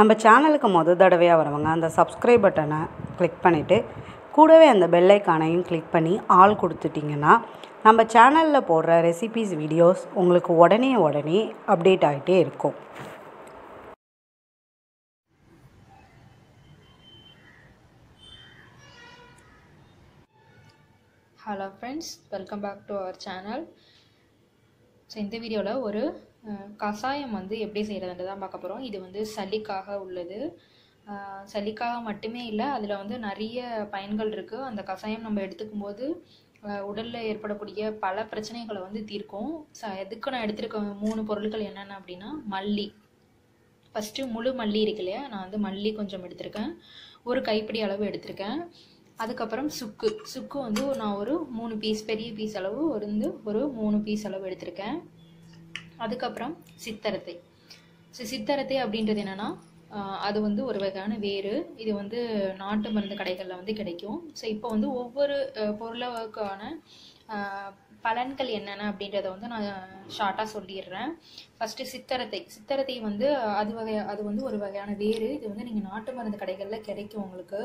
நம்ம சேனலுக்கு முத தடவையாக வரவங்க அந்த சப்ஸ்கிரைப் பட்டனை கிளிக் பண்ணிவிட்டு கூடவே அந்த பெல் ஐக்கானையும் கிளிக் பண்ணி ஆல் கொடுத்துட்டிங்கன்னா நம்ம சேனலில் போடுற ரெசிபீஸ் வீடியோஸ் உங்களுக்கு உடனே உடனே அப்டேட் ஆகிட்டே இருக்கும் hello friends welcome back to our channel so இந்த வீடியோவில் ஒரு அஹ், கசாயம் வந்து எப்படி செய்கிறதுன்ட்டு தான் பார்க்க போகிறோம் இது வந்து சளிக்காக உள்ளது அஹ், சளிக்காக மட்டுமே இல்லை அதில் வந்து நிறைய பயன்கள் இருக்குது அந்த கசாயம் நம்ம எடுத்துக்கும் போது உடலில் ஏற்படக்கூடிய பல பிரச்சனைகளை வந்து தீர்க்கும் ஸோ எதுக்கு நான் எடுத்திருக்க மூணு பொருட்கள் என்னென்ன அப்படின்னா மல்லி ஃபஸ்ட்டு முழு மல்லி இருக்கு இல்லையா நான் வந்து மல்லி கொஞ்சம் எடுத்திருக்கேன் ஒரு கைப்பிடி அளவு எடுத்திருக்கேன் அதுக்கப்புறம் சுக்கு சுக்கு வந்து நான் ஒரு மூணு பீஸ் பெரிய பீஸ் அளவு ஒரு வந்து ஒரு மூணு பீஸ் அளவு எடுத்திருக்கேன் அதுக்கப்புறம் சித்தரத்தை ஸோ சித்தரத்தை அப்படின்றது என்னென்னா அது வந்து ஒரு வகையான வேறு இது வந்து நாட்டு மருந்து கடைகளில் வந்து கிடைக்கும் ஸோ இப்போ வந்து ஒவ்வொரு அஹ், பொருளுக்கான அஹ், பலன்கள் என்னென்ன அப்படின்றத வந்து நான் ஷார்ட்டாக சொல்லிடுறேன் ஃபஸ்ட்டு சித்தரத்தை சித்தரத்தை வந்து அது வகை அது வந்து ஒரு வகையான வேறு இது வந்து நீங்கள் நாட்டு மருந்து கடைகளில் கிடைக்கும் உங்களுக்கு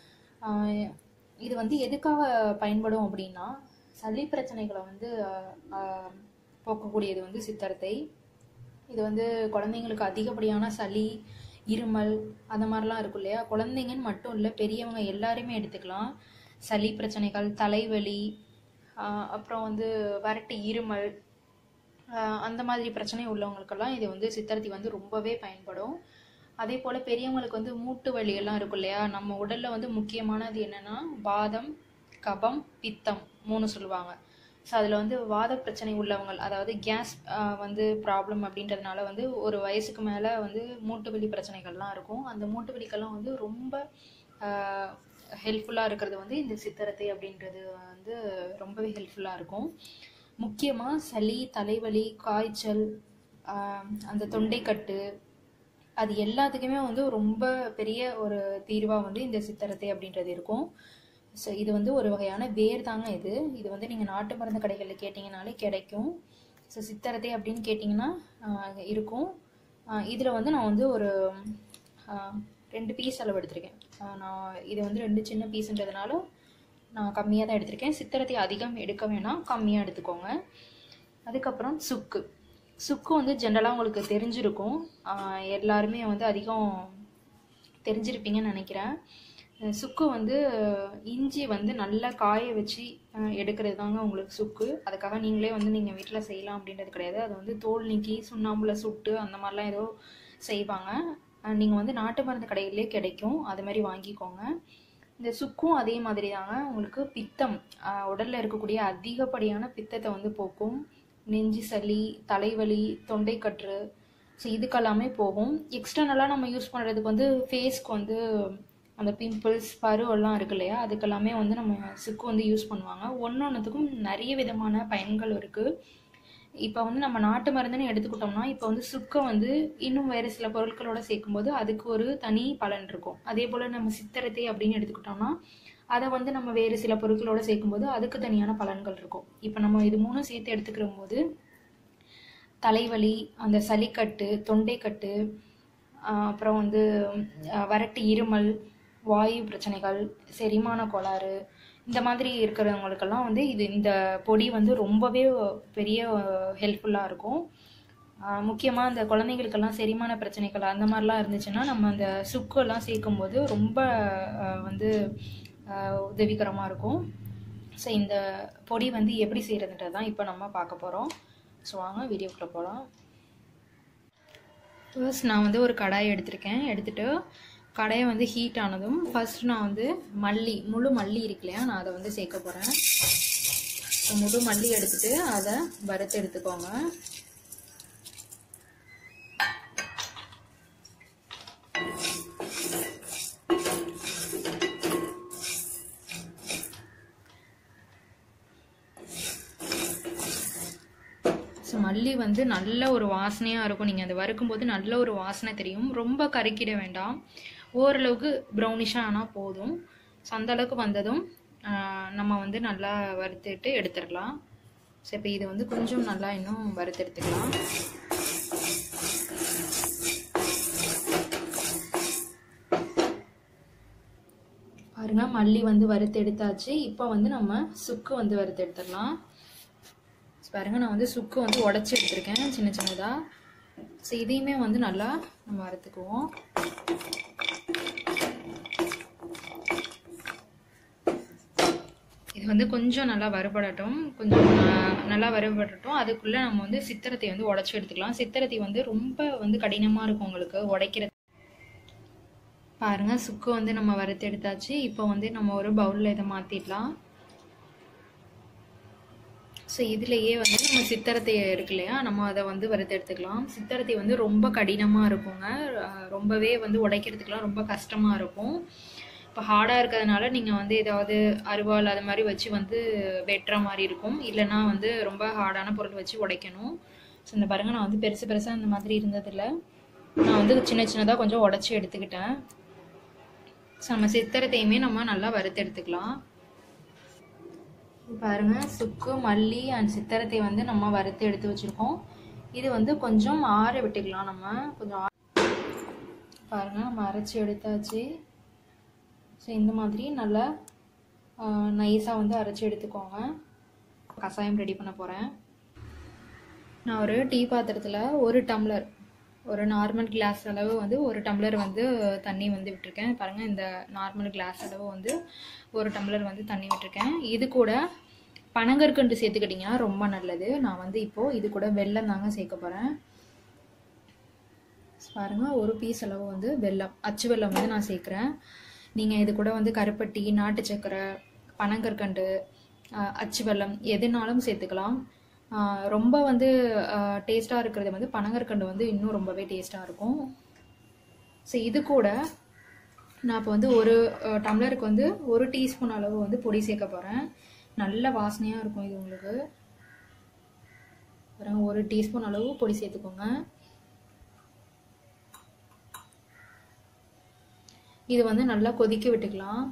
ஆஹ் இது வந்து எதுக்காக பயன்படும் அப்படின்னா சளி பிரச்சனைகளை வந்து ஆஹ் ஆஹ் போக்கக்கூடியது வந்து சித்தரத்தை இது வந்து குழந்தைங்களுக்கு அதிகப்படியான சளி இருமல் அந்த மாதிரிலாம் இருக்கும் இல்லையா குழந்தைங்கன்னு மட்டும் இல்லை பெரியவங்க எல்லாருமே எடுத்துக்கலாம் சளி பிரச்சனைகள் தலைவலி ஆஹ் அப்புறம் வந்து வறட்டு இருமல் ஆஹ் அந்த மாதிரி பிரச்சனை உள்ளவங்களுக்கெல்லாம் இது வந்து சித்தரத்தி வந்து ரொம்பவே பயன்படும் அதே போல் பெரியவங்களுக்கு வந்து மூட்டு வலி எல்லாம் இருக்கும் இல்லையா நம்ம உடலில் வந்து முக்கியமானது என்னென்னா வாதம் கபம் பித்தம் மூணு சொல்லுவாங்க ஸோ அதில் வந்து வாத பிரச்சனை உள்ளவங்க அதாவது கேஸ் வந்து ப்ராப்ளம் அப்படின்றதுனால வந்து ஒரு வயசுக்கு மேலே வந்து மூட்டு வலி பிரச்சனைகள்லாம் இருக்கும் அந்த மூட்டு வலிக்கெல்லாம் வந்து ரொம்ப ஹெல்ப்ஃபுல்லாக இருக்கிறது வந்து இந்த சித்தரத்தை அப்படின்றது வந்து ரொம்பவே ஹெல்ப்ஃபுல்லாக இருக்கும் முக்கியமாக சளி தலைவலி காய்ச்சல் ஆஹ் அந்த தொண்டைக்கட்டு அது எல்லாத்துக்குமே வந்து ரொம்ப பெரிய ஒரு தீர்வாக வந்து இந்த சித்தரத்தை அப்படின்றது இருக்கும் ஸோ இது வந்து ஒரு வகையான வேர் தாங்க இது இது வந்து நீங்கள் நாட்டு மருந்து கடைகளில் கேட்டிங்கனாலே கிடைக்கும் ஸோ சித்தரத்தை அப்படின்னு கேட்டிங்கன்னா ஆஹ் இருக்கும் இதில் வந்து நான் வந்து ஒரு ஆஹ் ரெண்டு பீஸ் அளவு எடுத்திருக்கேன் ஆஹ் நான் இது வந்து ரெண்டு சின்ன பீஸுன்றதுனால நான் கம்மியாக தான் எடுத்திருக்கேன் சித்திரத்தை அதிகம் எடுக்க வேணாம் கம்மியாக எடுத்துக்கோங்க அதுக்கப்புறம் சுக்கு சுக்கு வந்து ஜென்ரலாக உங்களுக்கு தெரிஞ்சிருக்கும் ஆஹ் எல்லாருமே வந்து அதிகம் தெரிஞ்சிருப்பீங்கன்னு நினைக்கிறேன் அஹ் சுக்கு வந்து இஞ்சி வந்து நல்லா காய வச்சு அஹ் எடுக்கிறது தாங்க உங்களுக்கு சுக்கு அதுக்காக நீங்களே வந்து நீங்கள் வீட்டில் செய்யலாம் அப்படின்றது கிடையாது அது வந்து தோல் நீக்கி சுண்ணாம்புல சுட்டு அந்த மாதிரிலாம் ஏதோ செய்வாங்க நீங்கள் வந்து நாட்டு மருந்து கடையிலே கிடைக்கும் அது மாதிரி வாங்கிக்கோங்க இந்த சுக்கும் அதே மாதிரி தாங்க உங்களுக்கு பித்தம் ஆஹ் உடல்ல இருக்கக்கூடிய அதிகப்படியான பித்தத்தை வந்து போக்கும் நெஞ்சு சளி தலைவலி தொண்டைக்கற்று ஸோ இதுக்கெல்லாமே போகும் எக்ஸ்டர்னலாக நம்ம யூஸ் பண்ணுறதுக்கு வந்து ஃபேஸ்க்கு வந்து அந்த பிம்பிள்ஸ் பருவெல்லாம் இருக்கு இல்லையா அதுக்கெல்லாமே வந்து நம்ம சுக்கு வந்து யூஸ் பண்ணுவாங்க ஒன்று ஒன்றுத்துக்கும் நிறைய விதமான பயன்கள் இருக்குது இப்போ வந்து நம்ம நாட்டு மருந்துன்னு எடுத்துக்கிட்டோம்னா இப்போ வந்து சுக்கை வந்து இன்னும் வேறு சில பொருட்களோட சேர்க்கும்போது அதுக்கு ஒரு தனி பலன் இருக்கும் அதே போல் நம்ம சித்திரத்தை அப்படின்னு எடுத்துக்கிட்டோம்னா அதை வந்து நம்ம வேறு சில பொருட்களோட சேர்க்கும்போது அதுக்கு தனியான பலன்கள் இருக்கும் இப்போ நம்ம இது மூணும் சேர்த்து எடுத்துக்கிற போது தலைவலி அந்த சளிக்கட்டு தொண்டைக்கட்டு ஆஹ் அப்புறம் வந்து ஆஹ் வறட்டு இருமல் வாயு பிரச்சனைகள் செரிமான கோளாறு இந்த மாதிரி இருக்கிறவங்களுக்கெல்லாம் வந்து இது இந்த பொடி வந்து ரொம்பவே பெரிய ஹெல்ப்ஃபுல்லாக இருக்கும் முக்கியமாக அந்த குழந்தைங்களுக்கெல்லாம் செரிமான பிரச்சனைகள் அந்த மாதிரிலாம் இருந்துச்சுன்னா நம்ம அந்த சுக்கெல்லாம் சேர்க்கும்போது ரொம்ப ஆஹ் வந்து உதவிகரமாக இருக்கும் ஸோ இந்த பொடி வந்து எப்படி செய்கிறதுன்றது தான் இப்போ நம்ம பார்க்க போகிறோம் ஸோ வாங்க வீடியோக்குள்ளே போகலாம் ஃபர்ஸ்ட் நான் வந்து ஒரு கடாய் எடுத்திருக்கேன் எடுத்துட்டு கடாயை வந்து ஹீட் ஆனதும் ஃபர்ஸ்ட் நான் வந்து மல்லி முழு மல்லி இருக்கு இல்லையா நான் அதை வந்து சேர்க்க போகிறேன் முழு மல்லி எடுத்துட்டு அதை வறுத்து எடுத்துக்கோங்க ஸோ மல்லி வந்து நல்ல ஒரு வாசனையாக இருக்கும் நீங்கள் அதை வறுக்கும்போது நல்ல ஒரு வாசனை தெரியும் ரொம்ப கருக்கிட வேண்டாம் ஓரளவுக்கு ப்ரௌனிஷாக ஆனால் போதும் ஸோ அந்த அளவுக்கு வந்ததும் ஆஹ், நம்ம வந்து நல்லா வறுத்துட்டு எடுத்துடலாம் ஸோ இப்போ இது வந்து கொஞ்சம் நல்லா இன்னும் வறுத்து எடுத்துக்கலாம் மல்லி வந்து வறுத்து எடுத்தாச்சு இப்போ வந்து நம்ம சுக்கு வந்து வறுத்து எடுத்துடலாம் பாருங்க நான் வந்து சுக்கு வந்து உடச்சி எடுத்திருக்கேன் சின்ன சின்னதாக ஸோ இதையுமே வந்து நல்லா நம்ம வறுத்துக்குவோம் இது வந்து கொஞ்சம் நல்லா வறுபடட்டும் கொஞ்சம் ந- நல்லா வறுபடட்டும் அதுக்குள்ளே நம்ம வந்து சித்திரத்தை வந்து உடச்சி எடுத்துக்கலாம் சித்திரத்தை வந்து ரொம்ப வந்து கடினமாக இருக்கும் உங்களுக்கு உடைக்கிறது பாருங்க சுக்கு வந்து நம்ம வறுத்து எடுத்தாச்சு இப்போ வந்து நம்ம ஒரு பவுலில் இதை மாற்றிடலாம் ஸோ இதுலேயே வந்து நம்ம சித்திரத்தை இருக்கு இல்லையா நம்ம அதை வந்து வறுத்து எடுத்துக்கலாம் சித்திரத்தை வந்து ரொம்ப கடினமாக இருக்குங்க அஹ் ரொம்பவே வந்து உடைக்கிறதுக்குலாம் ரொம்ப கஷ்டமாக இருக்கும் இப்போ ஹார்டாக இருக்கிறதுனால நீங்கள் வந்து ஏதாவது அருவாள் அது மாதிரி வச்சு வந்து வெட்டுற மாதிரி இருக்கும் இல்லைன்னா வந்து ரொம்ப ஹார்டான பொருள் வச்சு உடைக்கணும் ஸோ இந்த பாருங்க நான் வந்து பெருசு பெருசாக இந்த மாதிரி இருந்ததில்ல நான் வந்து சின்ன சின்னதாக கொஞ்சம் உடச்சி எடுத்துக்கிட்டேன் ஸோ நம்ம சித்திரத்தையுமே நம்ம நல்லா வறுத்து எடுத்துக்கலாம் பாருங்க சுக்கு மல்லி அண்ட் சித்திரத்தை வந்து நம்ம வறுத்து எடுத்து வச்சிருக்கோம் இது வந்து கொஞ்சம் ஆற விட்டுக்கலாம் நம்ம கொஞ்சம் ஆற- பாருங்க நம்ம அரைச்சி எடுத்தாச்சு ஸோ இந்த மாதிரி நல்லா நைஸாக வந்து அரைச்சி எடுத்துக்கோங்க கஷாயம் ரெடி பண்ண போகிறேன் நான் ஒரு டீ பாத்திரத்தில் ஒரு டம்ளர் ஒரு நார்மல் கிளாஸ் அளவு வந்து ஒரு டம்ளர் வந்து தண்ணி வந்து விட்டுருக்கேன் பாருங்கள் இந்த நார்மல் கிளாஸ் அளவு வந்து ஒரு டம்ளர் வந்து தண்ணி விட்டுருக்கேன் இது கூட பனங்கற்கண்டு சேர்த்துக்கிட்டிங்கன்னா ரொம்ப நல்லது நான் வந்து இப்போது இது கூட வெல்லம் தாங்க சேர்க்க போகிறேன் பாருங்க ஒரு பீஸ் அளவு வந்து வெல்லம் அச்சு வெல்லம் வந்து நான் சேர்க்குறேன் நீங்கள் இது கூட வந்து கருப்பட்டி நாட்டு சக்கரை பனங்கற்கண்டு ஆஹ் அச்சு வெல்லம் எதுனாலும் சேர்த்துக்கலாம் ஆஹ் ரொம்ப வந்து டேஸ்ட்டாக இருக்கிறது வந்து பனங்கற்கண்டு வந்து இன்னும் ரொம்பவே டேஸ்ட்டாக இருக்கும் ஸோ இது கூட நான் இப்போ வந்து ஒரு அஹ், டம்ளருக்கு வந்து ஒரு டீஸ்பூன் அளவு வந்து பொடி சேர்க்க போகிறேன் நல்ல வாசனையாக இருக்கும் இது உங்களுக்கு பாருங்க, ஒரு டீஸ்பூன் அளவு பொடி சேர்த்துக்கோங்க இது வந்து நல்லா கொதிக்க விட்டுக்கலாம்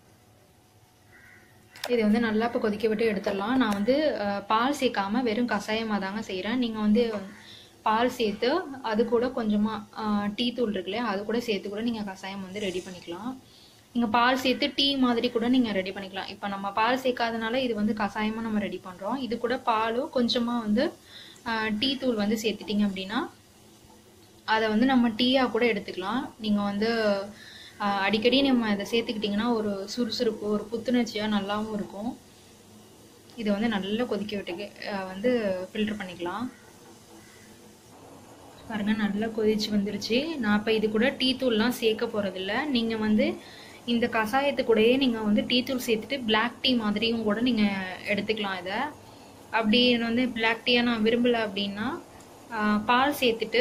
இது வந்து நல்லா இப்போ கொதிக்க விட்டு எடுத்துடலாம் நான் வந்து அஹ், பால் சேர்க்காம வெறும் கஷாயமாக தாங்க செய்கிறேன் நீங்கள் வந்து பால் சேர்த்து அது கூட கொஞ்சமாக டீ தூள் இருக்கு இல்லையா அது கூட சேர்த்து கூட நீங்கள் கஷாயம் வந்து ரெடி பண்ணிக்கலாம் நீங்கள் பால் சேர்த்து டீ மாதிரி கூட நீங்கள் ரெடி பண்ணிக்கலாம் இப்போ நம்ம பால் சேர்க்காதனால இது வந்து கஷாயமாக நம்ம ரெடி பண்ணுறோம் இது கூட பாலும் கொஞ்சமாக வந்து டீ தூள் வந்து சேர்த்துட்டிங்க அப்படின்னா அதை வந்து நம்ம டீயாக கூட எடுத்துக்கலாம் நீங்கள் வந்து ஆஹ், அடிக்கடி நம்ம இதை சேர்த்துக்கிட்டிங்கன்னா ஒரு சுறுசுறுப்பு ஒரு புத்துணர்ச்சியாக நல்லாவும் இருக்கும் இதை வந்து நல்லா கொதிக்க விட்டு ஆஹ், வந்து ஃபில்டர் பண்ணிக்கலாம் பாருங்க நல்லா கொதிச்சு வந்துருச்சு நான் இப்போ இது கூட டீ தூள்லாம் சேர்க்க போகிறதில்ல நீங்கள் வந்து இந்த கஷாயத்து கூடயே நீங்கள் வந்து டீ தூள் சேர்த்துட்டு பிளாக் டீ மாதிரியும் கூட நீங்கள் எடுத்துக்கலாம் இதை அப்படி வந்து பிளாக் டீயாக நான் விரும்பலை அப்படின்னா ஆஹ், பால் சேர்த்துட்டு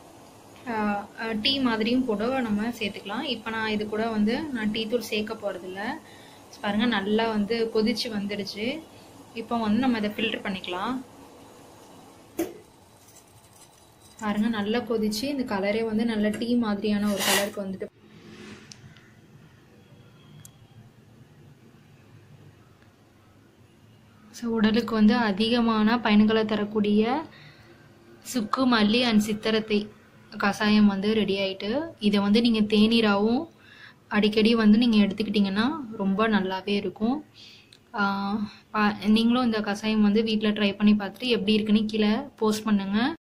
டீ மாதிரியும் கூட நம்ம சேர்த்துக்கலாம் இப்போ நான் இது கூட வந்து நான் டீ தூள் சேர்க்க போகிறதில்ல பாருங்க நல்லா வந்து கொதிச்சு வந்துடுச்சு இப்போ வந்து நம்ம இதை ஃபில்டர் பண்ணிக்கலாம் பாருங்க நல்லா கொதிச்சு இந்த கலரே வந்து நல்ல டீ மாதிரியான ஒரு கலருக்கு வந்துட்டு ஸோ உடலுக்கு வந்து அதிகமான பயன்களை தரக்கூடிய சுக்கு மல்லி அண்ட் சித்திரத்தை கஷாயம் வந்து ரெடி ஆயிட்டு இதை வந்து நீங்கள் தேநீராகவும் அடிக்கடி வந்து நீங்கள் எடுத்துக்கிட்டிங்கன்னா ரொம்ப நல்லாவே இருக்கும் ஆஹ் பா- நீங்களும் இந்த கஷாயம் வந்து வீட்டில் ட்ரை பண்ணி பார்த்துட்டு எப்படி இருக்குன்னு கீழே போஸ்ட் பண்ணுங்கள்